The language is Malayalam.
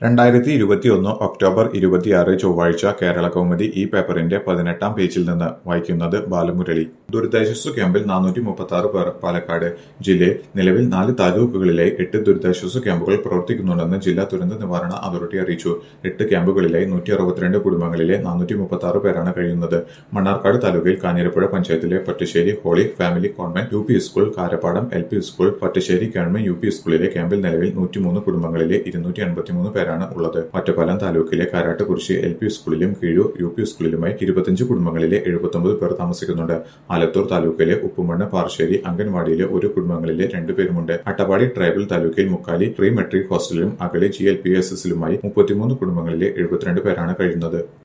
രണ്ടായിരത്തി ഇരുപത്തിയൊന്ന് ഒക്ടോബർ ഇരുപത്തിയാറ് ചൊവ്വാഴ്ച കേരള കൗമുദി ഈ പേപ്പറിന്റെ പതിനെട്ടാം പേജിൽ നിന്ന് വായിക്കുന്നത് ബാലമുരളി ദുരിതാശ്വാസ ക്യാമ്പിൽ നാനൂറ്റി മുപ്പത്തി ആറ് പേർ പാലക്കാട് ജില്ലയിൽ നിലവിൽ നാല് താലൂക്കുകളിലായി എട്ട് ദുരിതാശ്വാസ ക്യാമ്പുകൾ പ്രവർത്തിക്കുന്നുണ്ടെന്ന് ജില്ലാ ദുരന്ത നിവാരണ അതോറിറ്റി അറിയിച്ചു എട്ട് ക്യാമ്പുകളിലായി നൂറ്റി അറുപത്തിരണ്ട് കുടുംബങ്ങളിലെ നാനൂറ്റി മുപ്പത്തി ആറ് പേരാണ് കഴിയുന്നത് മണ്ണാർക്കാട് താലൂക്കിൽ കാഞ്ഞിരപ്പുഴ പഞ്ചായത്തിലെ Pattusseri holy family convent U P school Karappadam L P school Pattusseri government U P സ്കൂളിലെ ക്യാമ്പിൽ നിലവിൽ നൂറ്റിമൂന്ന് കുടുംബങ്ങളിലെ ഇരുന്നൂറ്റി അൻപത്തിമൂന്ന് പേരാണ് ഉള്ളത് ഒറ്റപ്പാലം താലൂക്കിലെ കാരാട്ടുകുറിശി എൽ പി സ്കൂളിലും കീഴൂർ യു പി സ്കൂളിലുമായി ഇരുപത്തിയഞ്ച് കുടുംബങ്ങളിലെ എഴുപത്തൊമ്പത് പേർ താമസിക്കുന്നുണ്ട് ആലത്തൂർ താലൂക്കിലെ ഉപ്പുമണ്ണ് പാർശ്ശേരി അംഗൻവാടിയിലെ ഒരു കുടുംബങ്ങളിലെ രണ്ടുപേരുമുണ്ട് അട്ടപ്പാടി ട്രൈബൽ താലൂക്കിൽ മുക്കാലി പ്രീ മെട്രിക് ഹോസ്റ്റലിലും അകലെ ജി എൽ പി എസ് എസിലുമായി മുപ്പത്തിമൂന്ന് കുടുംബങ്ങളിലെ എഴുപത്തിരണ്ട് പേരാണ് കഴിയുന്നത്